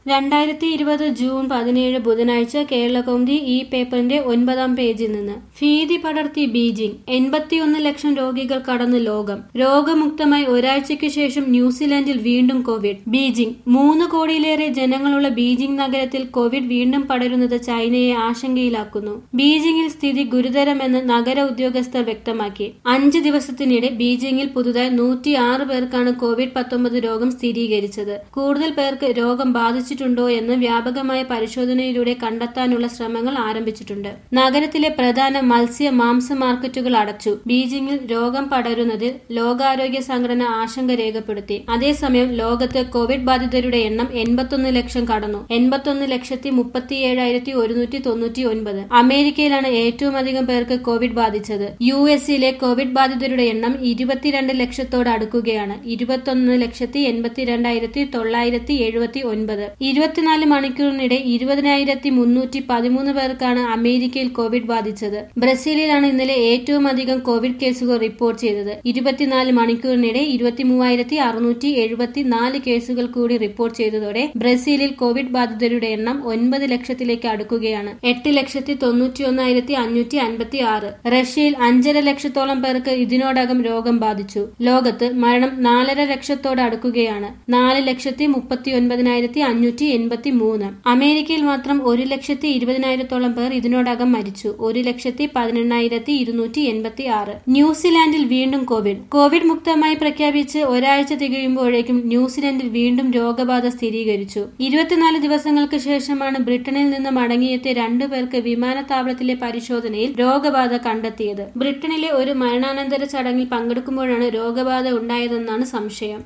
രണ്ടായിരത്തി ഇരുപത് ജൂൺ പതിനേഴ് ബുധനാഴ്ച കേരളകൗമുദി ഈ പേപ്പറിന്റെ ഒൻപതാം പേജിൽ നിന്ന് ഭീതി പടർത്തി ബീജിംഗ് എൺപത്തിയൊന്ന് ലക്ഷം രോഗികൾ കടന്ന് ലോകം രോഗമുക്തമായി ഒരാഴ്ചയ്ക്ക് ശേഷം ന്യൂസിലാൻഡിൽ വീണ്ടും കോവിഡ് ബീജിംഗ് മൂന്ന് കോടിയിലേറെ ജനങ്ങളുള്ള ബീജിംഗ് നഗരത്തിൽ കോവിഡ് വീണ്ടും പടരുന്നത് ചൈനയെ ആശങ്കയിലാക്കുന്നു ബീജിംഗിൽ സ്ഥിതി ഗുരുതരമെന്ന് നഗര ഉദ്യോഗസ്ഥർ വ്യക്തമാക്കി അഞ്ച് ദിവസത്തിനിടെ ബീജിംഗിൽ പുതുതായി നൂറ്റി ആറ് പേർക്കാണ് കോവിഡ് പത്തൊമ്പത് രോഗം സ്ഥിരീകരിച്ചത് കൂടുതൽ പേർക്ക് രോഗം ബാധിച്ചിട്ടുണ്ടോ എന്ന് വ്യാപകമായ പരിശോധനയിലൂടെ കണ്ടെത്താനുള്ള ശ്രമങ്ങൾ ആരംഭിച്ചിട്ടുണ്ട് നഗരത്തിലെ പ്രധാന മത്സ്യ മാംസ മാർക്കറ്റുകൾ അടച്ചു ബീജിംഗിൽ രോഗം പടരുന്നതിൽ ലോകാരോഗ്യ സംഘടന ആശങ്ക രേഖപ്പെടുത്തി അതേസമയം ലോകത്ത് കോവിഡ് ബാധിതരുടെ എണ്ണം എൺപത്തൊന്ന് ലക്ഷം കടന്നു എൺപത്തൊന്ന് ലക്ഷത്തി മുപ്പത്തിയേഴായിരത്തി ഒരുന്നൂറ്റി തൊണ്ണൂറ്റി ഒൻപത് അമേരിക്കയിലാണ് ഏറ്റവും അധികം പേർക്ക് കോവിഡ് ബാധിച്ചത് യു എസിലെ കോവിഡ് ബാധിതരുടെ എണ്ണം ഇരുപത്തിരണ്ട് ലക്ഷത്തോട് അടുക്കുകയാണ് ഇരുപത്തൊന്ന് ലക്ഷത്തി എൺപത്തിരണ്ടായിരത്തി തൊള്ളായിരത്തി എഴുപത്തി ഒൻപത് ഇരുപത്തിനാല് മണിക്കൂറിനിടെ ഇരുപതിനായിരത്തി മുന്നൂറ്റി പതിമൂന്ന് പേർക്കാണ് അമേരിക്കയിൽ കോവിഡ് ബാധിച്ചത് ബ്രസീലിലാണ് ഇന്നലെ ഏറ്റവും അധികം കോവിഡ് കേസുകൾ റിപ്പോർട്ട് ചെയ്തത് ഇരുപത്തിനാല് മണിക്കൂറിനിടെ ഇരുപത്തി മൂവായിരത്തി അറുന്നൂറ്റി എഴുപത്തിനാല് കേസുകൾ കൂടി റിപ്പോർട്ട് ചെയ്തതോടെ ബ്രസീലിൽ കോവിഡ് ബാധിതരുടെ എണ്ണം ഒൻപത് ലക്ഷത്തിലേക്ക് അടുക്കുകയാണ് എട്ട് ലക്ഷത്തി തൊണ്ണൂറ്റി ഒന്നായിരത്തി അഞ്ഞൂറ്റി അൻപത്തി ആറ് റഷ്യയിൽ അഞ്ചര ലക്ഷത്തോളം പേർക്ക് ഇതിനോടകം രോഗം ബാധിച്ചു ലോകത്ത് മരണം നാലര ലക്ഷത്തോട് അടുക്കുകയാണ് നാല് ലക്ഷത്തി മുപ്പത്തി ഒൻപതിനായിരത്തി അഞ്ഞൂറ്റി എൺപത്തി മൂന്ന് അമേരിക്കയിൽ മാത്രം ഒരു ലക്ഷത്തി ഇരുപതിനായിരത്തോളം പേർ ഇതിനോടകം മരിച്ചു ഒരു ലക്ഷത്തി പതിനെണ്ണായിരത്തി ഇരുന്നൂറ്റി എൺപത്തി ആറ് ന്യൂസിലാൻഡിൽ വീണ്ടും കോവിഡ് കോവിഡ് മുക്തമായി പ്രഖ്യാപിച്ച് ഒരാഴ്ച തികയുമ്പോഴേക്കും ന്യൂസിലാൻഡിൽ വീണ്ടും രോഗബാധ സ്ഥിരീകരിച്ചു ഇരുപത്തിനാല് ദിവസങ്ങൾക്ക് ശേഷമാണ് ബ്രിട്ടനിൽ നിന്ന് മടങ്ങിയെത്തിയ രണ്ടു പേർക്ക് വിമാനത്താവളത്തിലെ പരിശോധനയിൽ രോഗബാധ കണ്ടെത്തിയത് ബ്രിട്ടനിലെ ഒരു മരണാനന്തര ചടങ്ങിൽ പങ്കെടുക്കുമ്പോഴാണ് രോഗബാധ ഉണ്ടായതെന്നാണ് സംശയം